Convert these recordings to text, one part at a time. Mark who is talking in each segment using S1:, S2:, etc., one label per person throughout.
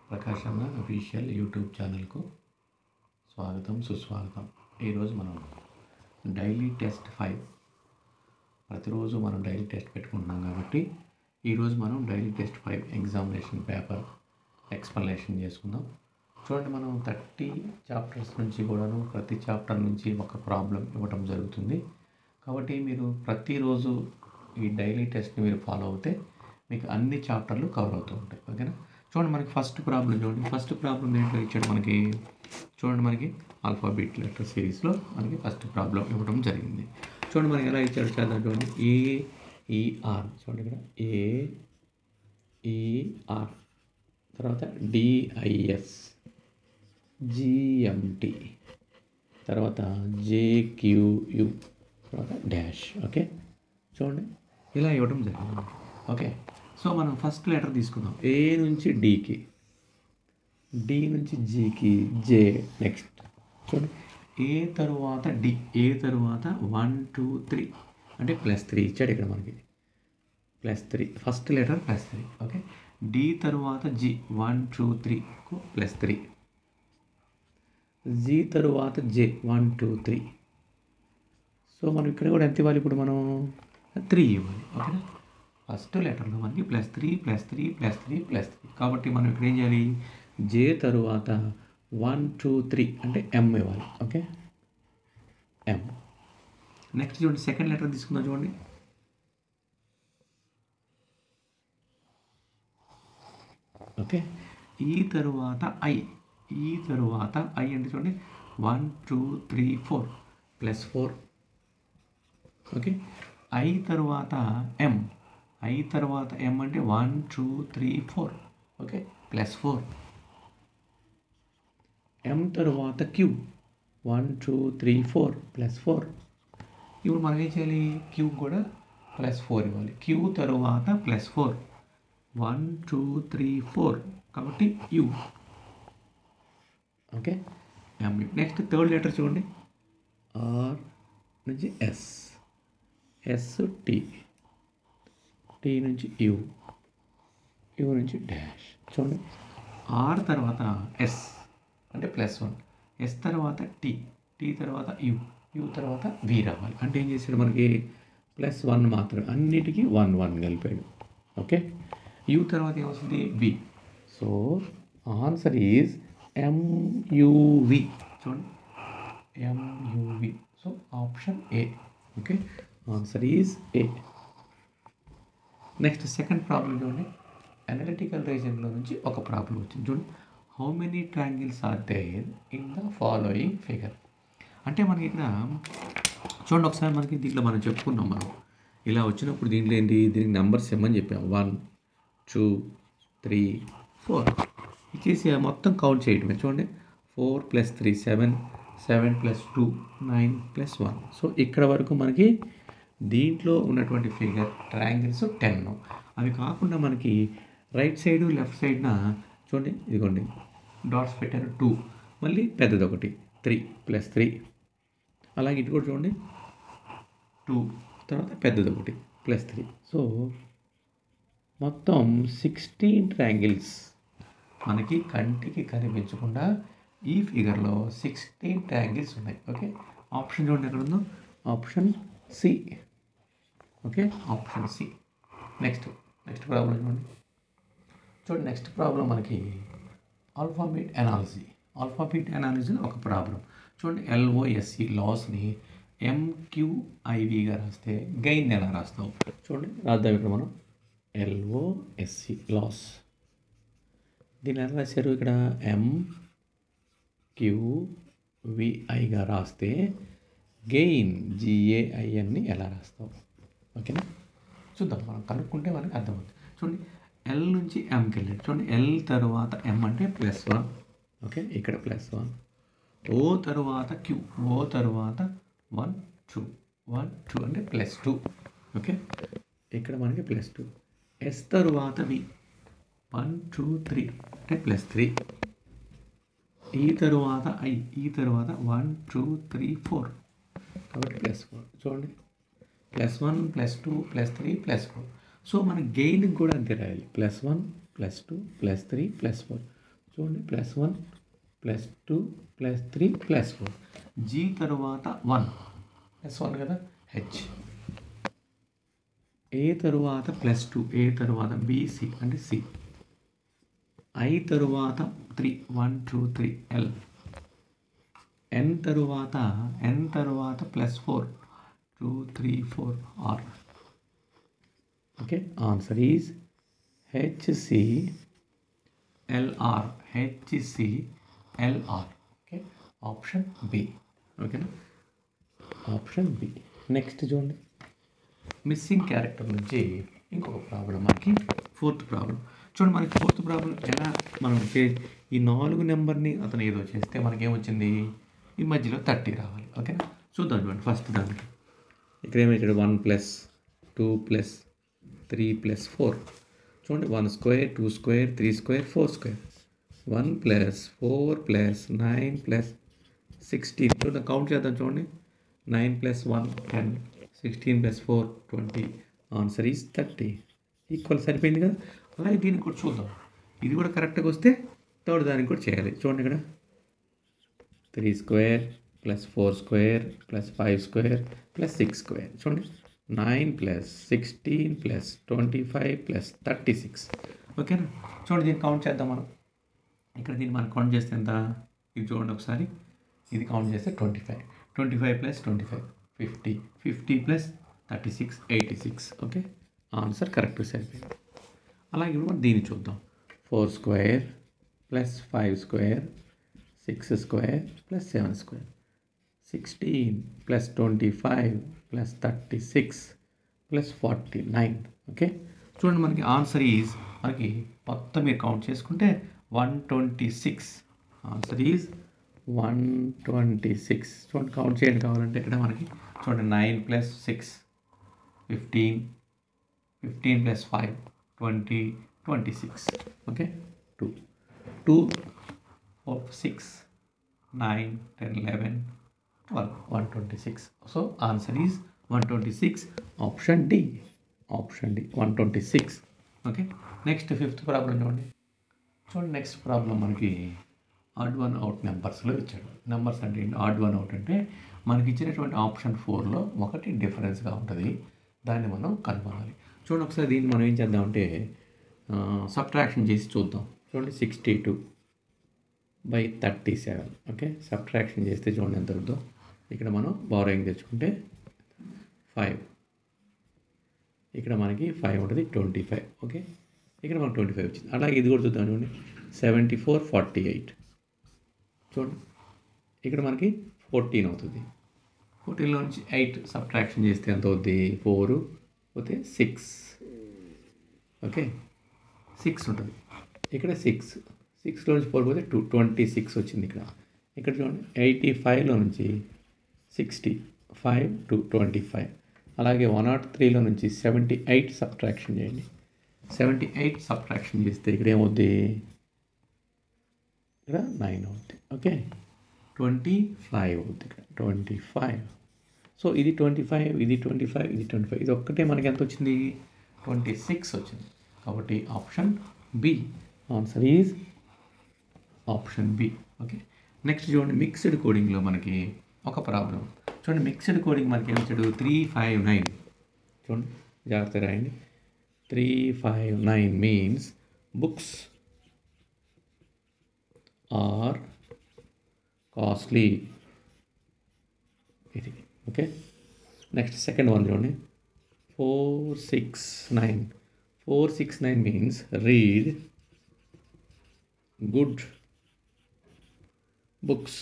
S1: ప్రకాష్ అన్న official YouTube ఛానల్కు స్వాగతం సుస్వాగతం ఈరోజు మనం డైలీ టెస్ట్ ఫైవ్ ప్రతిరోజు మనం డైలీ టెస్ట్ పెట్టుకుంటున్నాం కాబట్టి ఈరోజు మనం daily test five examination paper explanation చేసుకుందాం చూడండి మనం థర్టీ చాప్టర్స్ నుంచి కూడాను ప్రతి చాప్టర్ నుంచి ఒక ప్రాబ్లం ఇవ్వటం జరుగుతుంది కాబట్టి మీరు ప్రతిరోజు ఈ డైలీ టెస్ట్ని మీరు ఫాలో అవుతే మీకు అన్ని చాప్టర్లు కవర్ అవుతూ ఉంటాయి ఓకేనా చూడండి మనకి ఫస్ట్ ప్రాబ్లం చూడండి ఫస్ట్ ప్రాబ్లం ఏంటో ఇచ్చాడు మనకి చూడండి మనకి ఆల్ఫాబెట్ లెటర్ సిరీస్లో మనకి ఫస్ట్ ప్రాబ్లం ఇవ్వడం జరిగింది చూడండి మనకి ఎలా ఇచ్చాడు చేద్దాం చూడండి ఏ ఈఆర్ చూడండి ఇక్కడ ఏ ఈఆర్ తర్వాత డిఐఎస్ జిఎంటి తర్వాత జేక్యూయు తర్వాత డాష్ ఓకే చూడండి ఇలా ఇవ్వడం జరిగింది ఓకే సో మనం ఫస్ట్ లెటర్ తీసుకుందాం ఏ నుంచి డికి డి నుంచి జీకి జే నెక్స్ట్ చూడండి ఏ తరువాత డి ఏ తరువాత వన్ టూ త్రీ అంటే ప్లస్ త్రీ ఇచ్చాడు ఇక్కడ మనకి plus three first letter plus three okay D తరువాత జి వన్ టూ త్రీకు ప్లస్ త్రీ జీ తరువాత J one two three so మనం ఇక్కడ కూడా ఎంత ఇవ్వాలి ఇప్పుడు మనం త్రీ ఇవ్వాలి ఓకేనా ఫస్ట్ లెటర్లో మనకి plus three plus three plus three plus three కాబట్టి మనం ఇక్కడ ఏం చేయాలి జే తరువాత వన్ టూ త్రీ అంటే ఎం ఇవ్వాలి ఓకే ఎం నెక్స్ట్ చూడండి సెకండ్ లెటర్ తీసుకుందాం చూడండి ఓకే ఈ తరువాత ఐ ఈ తరువాత ఐ అంటే చూడండి one two three four plus four okay I తరువాత ఎం ఐ తర్వాత ఎం అంటే one two three four okay plus four M తరువాత Q one two three four plus four ఇప్పుడు మనం ఏం చేయాలి క్యూ కూడా ప్లస్ ఫోర్ ఇవ్వాలి క్యూ తరువాత plus four one two three four కాబట్టి U okay M next third letter చూడండి ఆర్ నుంచి ఎస్ ఎస్ టి టీ నుంచి యు యు నుంచి డాష్ చూడండి ఆర్ తర్వాత ఎస్ అంటే ప్లస్ వన్ ఎస్ తర్వాత టీ టీ తర్వాత యు యు తర్వాత వి రావాలి అంటే ఏం చేశాడు మనకి ప్లస్ వన్ మాత్రమే అన్నిటికీ వన్ వన్ కలిపాడు ఓకే యు తర్వాత ఏమొస్తుంది V so answer is M U V చూడండి M U V so option A okay answer is A next second problem చూడండి అనలిటికల్ రీజన్లో నుంచి ఒక ప్రాబ్లం వచ్చింది చూడండి how many triangles are there in the following figure అంటే మనకి ఇక్కడ చూడండి ఒకసారి మనకి దీంట్లో మనం చెప్పుకున్నాం మనం ఇలా వచ్చినప్పుడు దీంట్లో ఏంటి దీనికి నెంబర్స్ ఇవ్వమని చెప్పాం వన్ టూ త్రీ ఫోర్ ఇచ్చేసి మొత్తం కౌంట్ చేయటమే చూడండి four plus three seven seven plus two nine plus one so ఇక్కడ వరకు మనకి దీంట్లో ఉన్నటువంటి ఫిగర్ ట్రయాంగిల్స్ టెన్ అవి కాకుండా మనకి రైట్ సైడ్ లెఫ్ట్ సైడ్న చూడండి ఇదిగోండి డాట్స్ పెట్టారు టూ మళ్ళీ పెద్దది ఒకటి త్రీ ప్లస్ త్రీ అలాగే ఇటు కూడా చూడండి టూ తర్వాత పెద్దది ఒకటి ప్లస్ త్రీ సో మొత్తం సిక్స్టీన్ ట్రయాంగిల్స్ మనకి కంటికి కనిపించకుండా ఈ ఫిగర్లో సిక్స్టీన్ ట్రయాంగిల్స్ ఉన్నాయి ఓకే ఆప్షన్ చూడండి ఎక్కడ ఉందో option C okay option C next next problem చూడండి చూడండి నెక్స్ట్ ప్రాబ్లం మనకి ఆల్ఫాబెట్ అనాలజీ ఆల్ఫాబెట్ అనాలజీ ఒక ప్రాబ్లం చూడండి ఎల్ఓఎస్సి లాస్ని ఎంక్యూఐవిగా రాస్తే గెయిన్ ఎలా రాస్తాం చూడండి రాద్దాం ఇక్కడ మనం ఎల్ఓఎస్సి లాస్ దీన్ని ఎలా రాశారు ఇక్కడ ఎం క్యూవిఐగా రాస్తే గెయిన్ జిఏఐఎన్ని ఎలా రాస్తాం ఓకేనా చూద్దాం మనం కనుక్కుంటే మనకి అర్థమవుతుంది చూడండి ఎల్ నుంచి ఎంకి వెళ్ళాడు చూడండి ఎల్ తర్వాత ఎం అంటే ప్లస్ వన్ ఓకే ఇక్కడ ప్లస్ వన్ ఓ తరువాత క్యూ ఓ తరువాత వన్ టూ వన్ టూ అంటే ప్లస్ టూ ఓకే ఇక్కడ మనకి ప్లస్ టూ ఎస్ తరువాత వి వన్ టూ త్రీ అంటే ప్లస్ త్రీ ఈ తరువాత ఐ ఈ తరువాత వన్ టూ త్రీ ఫోర్ కాబట్టి ప్లస్ ఫోర్ చూడండి plus one plus two plus three plus four so మన గెయిన్ కూడా అంతే రాయాలి plus one plus two plus three plus four చూడండి plus one plus two plus three plus four G తరువాత one plus one కదా H A తరువాత plus two A తరువాత B C అంటే సి ఐ తరువాత three one two three L N తరువాత N తరువాత plus four two three four R okay answer is H C L R H C L R okay option B ఓకేనా option B next చూడండి missing character నుంచి ఇంకొక problem మనకి fourth problem చూడండి మనకి fourth problem ఎలా మనం చే- ఈ నాలుగు నెంబర్ని అతను ఏదో చేస్తే మనకి ఏమొచ్చింది ఈ మధ్యలో థర్టీ రావాలి ఓకేనా చూద్దాం చూడండి ఫస్ట్ దానికి ఇక్కడ ఏమైతే one plus two plus three plus four చూడండి one square two square three square four square one plus four plus nine plus sixteen చూడండి కౌంట్ చేద్దాం చూడండి nine plus one ten sixteen plus four twenty answer is thirty equal సరిపోయింది కదా అలాగే దీనికి కూడా చూద్దాం ఇది కూడా కరెక్ట్గా వస్తే థర్డ్ దానికి కూడా చేయాలి చూడండి ఇక్కడ three square plus four square plus five square plus six square చూడండి nine plus sixteen plus twenty five plus thirty six ఓకేనా చూడండి దీన్ని కౌంట్ చేద్దాం మనం ఇక్కడ దీన్ని మనం కౌంట్ చేస్తే ఎంత ఇది చూడండి ఒకసారి ఇది కౌంట్ చేస్తే twenty five twenty five plus twenty five fifty fifty plus thirty six eighty six okay answer correct సరిపోయింది అలాగే ఇప్పుడు మనం దీన్ని చూద్దాం four square plus five square six square plus seven square sixteen plus twenty five plus thirty six plus forty nine okay చూడండి మనకి answer is మనకి మొత్తం మీరు కౌంట్ చేసుకుంటే one twenty six answer is one twenty six చూడండి count చేయండి కావాలంటే ఇక్కడ మనకి చూడండి nine plus six fifteen fifteen plus five twenty twenty six okay two two four six nine ten eleven twelve one twenty six so answer is one twenty six option D option D one twenty six okay next fifth problem చూడండి చూడండి next problem మనకి odd one out నెంబర్స్లో ఇచ్చాడు numbers అంటే ఏంటి add one out అంటే మనకి ఇచ్చినటువంటి ఆప్షన్ ఫోర్లో ఒకటి డిఫరెన్స్గా ఉంటుంది దాన్ని మనం కనుగొనాలి చూడండి ఒకసారి దీన్ని మనం ఏం చేద్దామంటే సబ్ట్రాక్షన్ చేసి చూద్దాం చూడండి sixty two by thirty seven okay subtraction చేస్తే చూడండి ఎంత అవుతుందో ఇక్కడ మనం బారోయింగ్ తెచ్చుకుంటే ఫైవ్ ఇక్కడ మనకి ఫైవ్ ఉంటుంది ట్వంటీ ఫైవ్ ఓకే ఇక్కడ మనకు ట్వంటీ ఫైవ్ వచ్చింది అలాగే ఇది కూడా చూద్దాం చూడండి సెవెంటీ ఫోర్ ఫార్టీ ఎయిట్ చూడండి ఇక్కడ మనకి ఫోర్టీన్ అవుతుంది ఫోర్టీన్లో నుంచి ఎయిట్ సబ్ట్రాక్షన్ చేస్తే ఎంత అవుద్ది ఫోర్ పోతే సిక్స్ ఓకే సిక్స్ ఉంటుంది ఇక్కడ సిక్స్ సిక్స్లో నుంచి ఫోర్ పోతే టూ ట్వంటీ సిక్స్ వచ్చింది ఇక్కడ ఇక్కడ చూడండి ఎయిటీ ఫైవ్లో నుంచి sixty five to twenty five అలాగే వన్ నాట్ త్రీలో నుంచి సెవెంటీ ఎయిట్ సబ్ట్రాక్షన్ చేయండి సెవెంటీ ఎయిట్ సబ్ట్రాక్షన్ చేస్తే ఇక్కడ ఏమవుద్ది ఇక్కడ నైన్ అవుద్ది ఓకే ట్వంటీ ఫైవ్ అవుద్ది ఇక్కడ ట్వంటీ ఫైవ్ సో ఇది ట్వంటీ ఫైవ్ ఇది ట్వంటీ ఫైవ్ ఇది ట్వంటీ ఫైవ్ ఇది ఒక్కటే మనకి ఎంత వచ్చింది ట్వంటీ సిక్స్ వచ్చింది కాబట్టి option B answer is option B okay next చూడండి మిక్స్డ్ కోడింగ్లో మనకి ఒక ప్రాబ్లం చూడండి మిక్స్డ్ కోడింగ్ మనకి ఏమిచ్చాడు త్రీ ఫైవ్ నైన్ చూడండి జాగ్రత్త రాయండి three five nine means books are costly ఇది ఓకే నెక్స్ట్ సెకండ్ వన్ చూడండి four six nine four six nine means read good books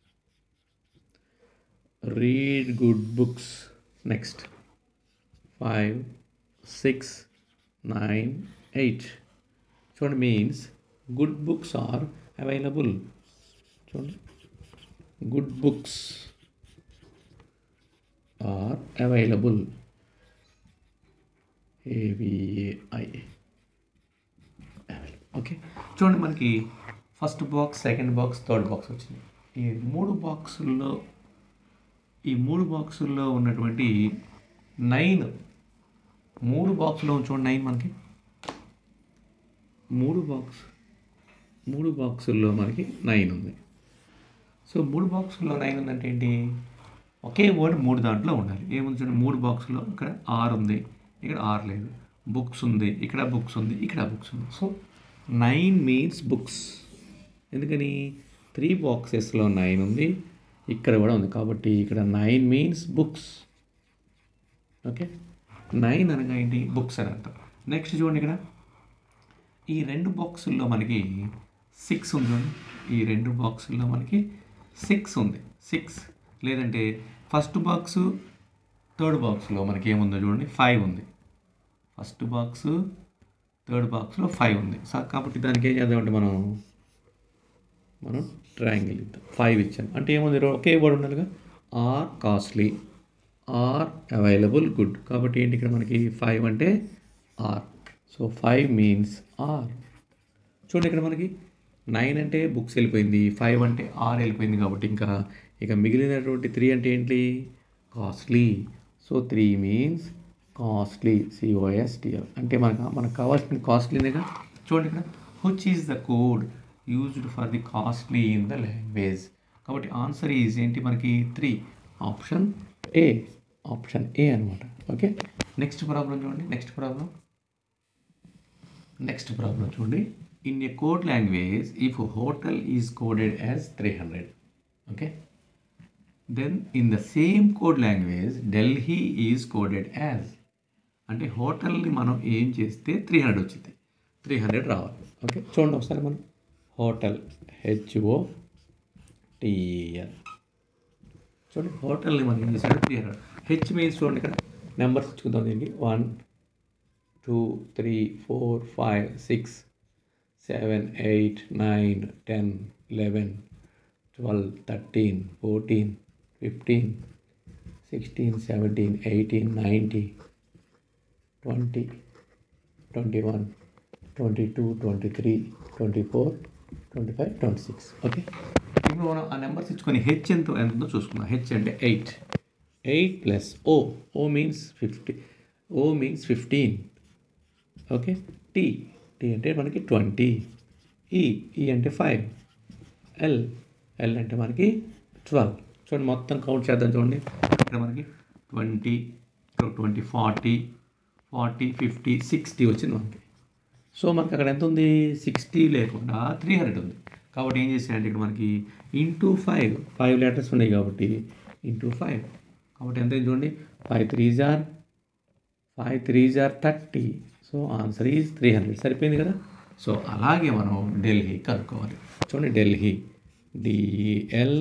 S1: read good books next five six nine eight చూడండి means good books are available చూడండి good books are available A V I okay చూడండి మనకి first box second box third box వచ్చింది ఈ మూడు బాక్సుల్లో ఈ మూడు బాక్సుల్లో ఉన్నటువంటి నైన్ మూడు బాక్సులో చూడండి నైన్ మనకి మూడు బాక్స్ మూడు బాక్సుల్లో మనకి నైన్ ఉంది సో మూడు బాక్సుల్లో నైన్ ఉందంటే ఏంటి ఒకే వర్డ్ మూడు దాంట్లో ఉండాలి ఏముంది చూడండి మూడు బాక్సుల్లో ఇక్కడ ఆర్ ఉంది ఇక్కడ ఆర్ లేదు బుక్స్ ఉంది ఇక్కడ బుక్స్ ఉంది ఇక్కడ బుక్స్ ఉంది సో నైన్ మీన్స్ బుక్స్ ఎందుకని త్రీ బాక్సెస్లో నైన్ ఉంది ఇక్కడ కూడా ఉంది కాబట్టి ఇక్కడ nine means books okay nine అనగా ఏంటి బుక్స్ అని అర్థం నెక్స్ట్ చూడండి ఇక్కడ ఈ రెండు బాక్సుల్లో మనకి సిక్స్ ఉంది చూడండి ఈ రెండు బాక్సుల్లో మనకి సిక్స్ ఉంది సిక్స్ లేదంటే ఫస్ట్ బాక్సు థర్డ్ బాక్స్లో మనకి ఏముందో చూడండి ఫైవ్ ఉంది ఫస్ట్ బాక్స్ థర్డ్ బాక్స్లో ఫైవ్ ఉంది సో కాబట్టి దానికి ఏం చేద్దామంటే మనం మనం ట్రయాంగిల్ ఇద్దాం ఫైవ్ ఇచ్చాం అంటే ఏముంది ఒకే వర్డ్ ఉండాలిగా are costly are available good కాబట్టి ఏంటి ఇక్కడ మనకి ఫైవ్ అంటే are so five means are చూడండి ఇక్కడ మనకి నైన్ అంటే బుక్స్ వెళ్ళిపోయింది ఫైవ్ అంటే ఆర్ వెళ్ళిపోయింది కాబట్టి ఇంకా ఇక మిగిలినటువంటి త్రీ అంటే ఏంటి costly so three means costly C O S T L అంటే మనకు మనకు కావాల్సిన కాస్ట్లీనేగా చూడండి ఇక్కడ which is the code used for the costly in the language కాబట్టి ఆన్సర్ ఈజ్ ఏంటి మనకి three option A option A అనమాట ఓకే నెక్స్ట్ ప్రాబ్లం చూడండి నెక్స్ట్ ప్రాబ్లం నెక్స్ట్ ప్రాబ్లం చూడండి in a code language if hotel is coded as three hundred okay then in the same code language Delhi is coded as అంటే హోటల్ని మనం ఏం చేస్తే three hundred వచ్చింది three hundred రావాలి okay చూడండి ఒకసారి మనం హోటల్ హెచ్ఓ టిఎల్ చూడండి హోటల్ని మనం ఏం చేసాడు త్రీ హండ్రెడ్ హెచ్ మీన్స్ చూడండి ఇక్కడ నెంబర్స్ చూద్దాం దీనికి one two three four five six seven eight nine ten eleven twelve thirteen fourteen fifteen sixteen seventeen eighteen nineteen twenty twenty one twenty two twenty three twenty four twenty five twenty six okay ఇప్పుడు మనం ఆ numbers ఇచ్చుకొని H ఎంత ఎంత ఉందో చూసుకుందాం H అంటే eight eight plus O O means fifty O means fifteen okay T T అంటే మనకి ట్వంటీ ఈ ఈ అంటే ఫైవ్ ఎల్ ఎల్ అంటే మనకి ట్వెల్వ్ చూడండి మొత్తం కౌంట్ చేద్దాం చూడండి ఇక్కడ మనకి twenty twenty forty forty fifty sixty వచ్చింది మనకి సో మనకి అక్కడ ఎంత ఉంది సిక్స్టీ లేకుండా త్రీ హండ్రెడ్ ఉంది కాబట్టి ఏం చేసాయంటే ఇక్కడ మనకి ఇంటూ ఫైవ్ ఫైవ్ లెటర్స్ ఉన్నాయి కాబట్టి ఇంటూ ఫైవ్ కాబట్టి ఎంత అయింది చూడండి five three are five three are thirty so answer is three hundred సరిపోయింది కదా సో అలాగే మనం ఢిల్లీ కనుక్కోవాలి చూడండి ఢిల్లీ డిఎల్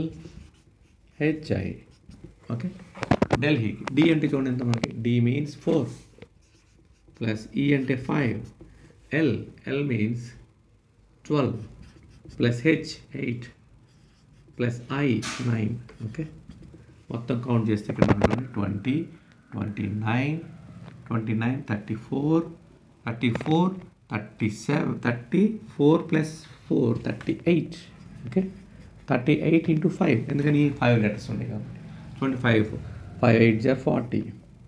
S1: హెచ్ఐ ఓకే ఢిల్లీకి డి అంటే చూడండి ఎంత మనకి D means four plus E అంటే five L L means twelve plus H eight plus I nine okay మొత్తం కౌంట్ చేస్తే ఇక్కడ మనకి twenty twenty nine twenty nine thirty four thirty four thirty seven thirty four plus four thirty eight okay thirty eight into five ఎందుకని five letters ఉన్నాయి కాబట్టి twenty five five eight are forty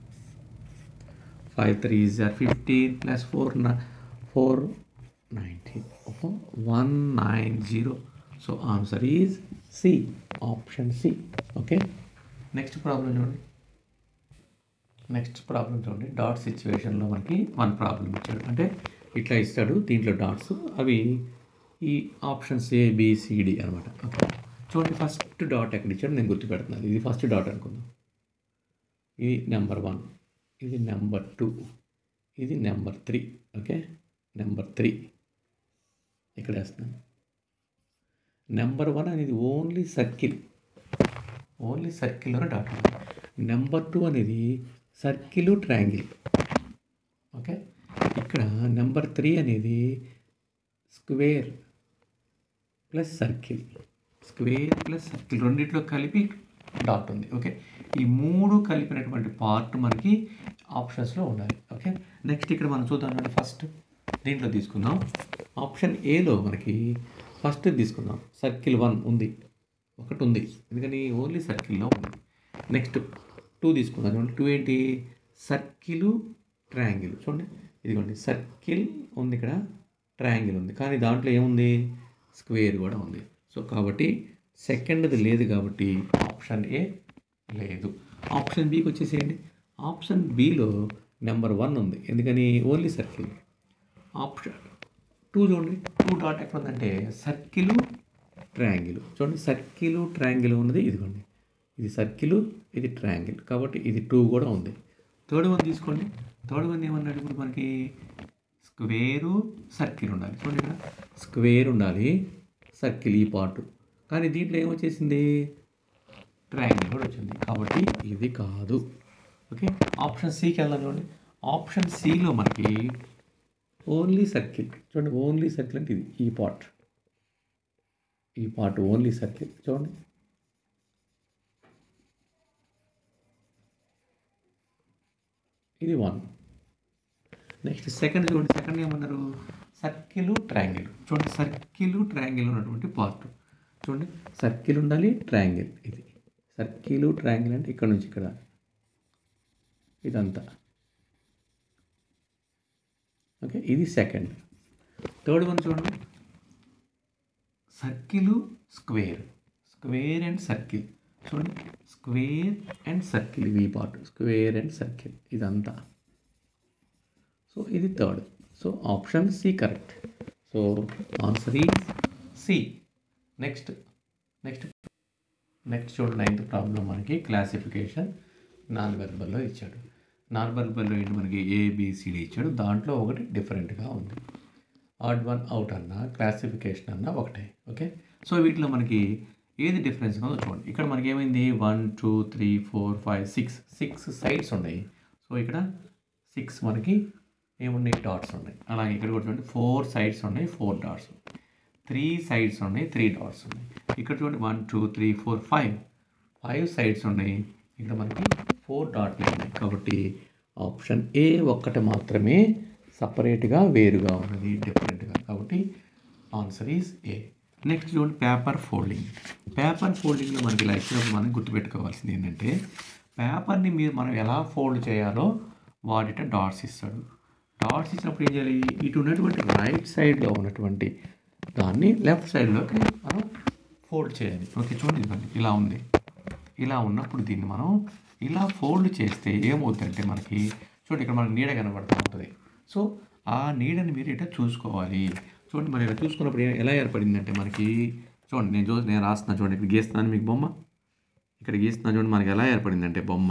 S1: five three are fifteen plus four four nineteen one nine zero so answer is C option C okay next problem చూడండి next problem చూడండి dot సిచ్యువేషన్లో మనకి one problem ఇచ్చాడు అంటే ఇట్లా ఇస్తాడు దీంట్లో dots అవి ఈ ఆప్షన్స్ ఏ బిసిడి అనమాట ఓకే చూడండి ఫస్ట్ డాట్ ఎక్కడ ఇచ్చాడు నేను గుర్తుపెడుతున్నాను ఇది ఫస్ట్ డాట్ అనుకుందాం ఇది నెంబర్ వన్ ఇది నెంబర్ టూ ఇది number three okay number three ఇక్కడ వేస్తున్నాను నెంబర్ వన్ అనేది ఓన్లీ సర్కిల్ ఓన్లీ సర్కిల్లోనే డాట్ ఉంది నెంబర్ టూ అనేది సర్కిల్ ట్రయాంగిల్ ఓకే ఇక్కడ నెంబర్ త్రీ అనేది square plus circle square plus circle రెండిట్లో కలిపి డాట్ ఉంది ఓకే ఈ మూడు కలిపినటువంటి పార్ట్ మనకి ఆప్షన్స్లో ఉండాలి ఓకే నెక్స్ట్ ఇక్కడ మనం చూద్దాం ఫస్ట్ దీంట్లో తీసుకుందాం ఆప్షన్ ఏలో మనకి ఫస్ట్ తీసుకుందాం సర్కిల్ వన్ ఉంది ఒకటి ఉంది ఎందుకని ఓన్లీ సర్కిల్లో ఉంది నెక్స్ట్ టూ తీసుకుందాం చూడండి టూ ఏంటి సర్కిల్ ట్రయాంగిల్ చూడండి ఇదిగోండి సర్కిల్ ఉంది ఇక్కడ ట్రయాంగిల్ ఉంది కానీ దాంట్లో ఏముంది స్క్వేర్ కూడా ఉంది సో కాబట్టి సెకండ్ది లేదు కాబట్టి ఆప్షన్ ఏ లేదు ఆప్షన్ బికి వచ్చేసేయండి ఆప్షన్ బిలో నెంబర్ వన్ ఉంది ఎందుకని ఓన్లీ సర్కిల్ ఆప్షన్ టూ చూడండి టూ డాట్ ఎక్కడ ఉందంటే సర్కిల్ ట్రయాంగిల్ చూడండి సర్కిల్ ట్రయాంగిల్ ఉన్నది ఇదిగోండి ఇది సర్కిల్ ఇది ట్రయాంగిల్ కాబట్టి ఇది టూ కూడా ఉంది థర్డ్ వన్ తీసుకోండి థర్డ్ వన్ ఏమన్నాడు ఇప్పుడు మనకి స్క్వేరు సర్కిల్ ఉండాలి చూడండి ఇక్కడ స్క్వేర్ ఉండాలి సర్కిల్ ఈ పార్ట్ కానీ దీంట్లో ఏమొచ్చేసింది ట్రయాంగిల్ కూడా వచ్చింది కాబట్టి ఇది కాదు ఓకే ఆప్షన్ సికి వెళ్దాం చూడండి ఆప్షన్ సిలో మనకి ఓన్లీ సర్కిల్ చూడండి ఓన్లీ సర్కిల్ అంటే ఇది ఈ పార్ట్ ఈ పార్ట్ ఓన్లీ సర్కిల్ చూడండి ఇది వన్ నెక్స్ట్ సెకండ్ చూడండి సెకండ్ ఏమన్నారు సర్కిల్ ట్రయాంగిల్ చూడండి సర్కిల్ ట్రయాంగిల్ ఉన్నటువంటి పార్ట్ చూడండి సర్కిల్ ఉండాలి ట్రయాంగిల్ ఇది సర్కిల్ ట్రయాంగిల్ అంటే ఇక్కడ నుంచి ఇక్కడ ఇదంతా ఓకే ఇది సెకండ్ థర్డ్ వన్ చూడండి circle square square and circle చూడండి స్క్వేర్ అండ్ సర్కిల్ ఇవి పార్ట్ స్క్వేర్ అండ్ సర్కిల్ ఇదంతా సో ఇది third so option C correct so answer ఈ సి నెక్స్ట్ నెక్స్ట్ నెక్స్ట్ చూడండి నైన్త్ ప్రాబ్లం మనకి క్లాసిఫికేషన్ నాన్ వెర్బల్లో ఇచ్చాడు non వెర్బల్లో ఏంటి మనకి ఏబిసిడి ఇచ్చాడు దాంట్లో ఒకటి డిఫరెంట్గా ఉంది ఆడ్ వన్ అవుట్ అన్న క్లాసిఫికేషన్ అన్న ఒకటే ఓకే సో వీటిలో మనకి ఏది డిఫరెన్స్ ఉందో చూడండి ఇక్కడ మనకి ఏమైంది one two three four five six six sides ఉన్నాయి సో ఇక్కడ సిక్స్ మనకి ఏమున్నాయి డాట్స్ ఉన్నాయి అలాగే ఇక్కడ కూడా చూడండి ఫోర్ సైడ్స్ ఉన్నాయి ఫోర్ డాట్స్ త్రీ సైడ్స్ ఉన్నాయి త్రీ డాట్స్ ఉన్నాయి ఇక్కడ చూడండి one two three four five five sides ఉన్నాయి ఇక్కడ మనకి ఫోర్ డాట్లు ఉన్నాయి కాబట్టి ఆప్షన్ ఏ ఒక్కటి మాత్రమే సపరేట్గా వేరుగా ఉన్నది డిఫరెంట్గా కాబట్టి ఆన్సర్ ఈజ్ ఏ నెక్స్ట్ చూడండి పేపర్ ఫోల్డింగ్ పేపర్ ఫోల్డింగ్లో మనకి ఇలా ఇచ్చినప్పుడు మనం గుర్తుపెట్టుకోవాల్సింది ఏంటంటే పేపర్ని మీరు మనం ఎలా ఫోల్డ్ చేయాలో వాడిట డాట్స్ ఇస్తాడు డాట్స్ ఇచ్చినప్పుడు ఏం చేయాలి ఇటు ఉన్నటువంటి రైట్ సైడ్లో ఉన్నటువంటి దాన్ని లెఫ్ట్ సైడ్లోకి మనం ఫోల్డ్ చేయాలి ఓకే చూడండి ఇదిగోండి ఇలా ఉంది ఇలా ఉన్నప్పుడు దీన్ని మనం ఇలా ఫోల్డ్ చేస్తే ఏమవుతుందంటే మనకి చూడండి ఇక్కడ మనకి నీడ కనబడుతూ ఉంటుంది సో ఆ నీడని మీరు ఇట్లా చూసుకోవాలి చూడండి మరి ఇలా చూసుకున్నప్పుడు ఏ- ఎలా ఏర్పడిందంటే మనకి చూడండి నేను చూ నేను రాస్తున్నా చూడండి ఇక్కడ గీస్తున్నాను మీకు బొమ్మ ఇక్కడ గీస్తున్నా చూడండి మనకి ఎలా ఏర్పడిందంటే బొమ్మ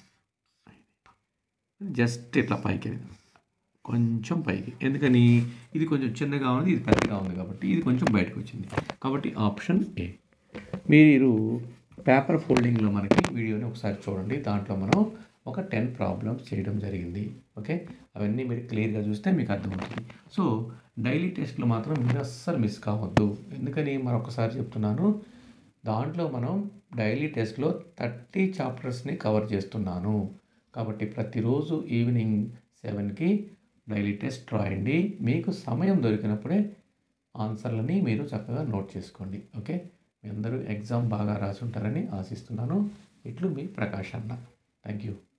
S1: జస్ట్ ఇట్లా పైకి వెళ్ళింది. కొంచెం పైకి ఎందుకని ఇది కొంచెం చిన్నగా ఉంది ఇది పెద్దగా ఉంది కాబట్టి ఇది కొంచెం బయటకు వచ్చింది కాబట్టి ఆప్షన్ ఏ మీరు పేపర్ ఫోల్డింగ్లో మనకి వీడియోని ఒకసారి చూడండి దాంట్లో మనం ఒక టెన్ ప్రాబ్లమ్స్ చేయడం జరిగింది ఓకే అవన్నీ మీరు క్లియర్గా చూస్తే మీకు అర్థమవుతుంది సో డైలీ టెస్ట్లో మాత్రం మీరు అస్సలు మిస్ కావద్దు ఎందుకని మరొకసారి చెప్తున్నాను దాంట్లో మనం డైలీ టెస్ట్లో థర్టీ చాప్టర్స్ని కవర్ చేస్తున్నాను కాబట్టి ప్రతిరోజు ఈవినింగ్ సెవెన్కి డైలీ టెస్ట్ రాయండి మీకు సమయం దొరికినప్పుడే ఆన్సర్లని మీరు చక్కగా నోట్ చేసుకోండి ఓకే మీ అందరూ ఎగ్జామ్ బాగా రాసి ఉంటారని ఆశిస్తున్నాను ఇట్లు మీ ప్రకాష్ అన్న థ్యాంక్ యూ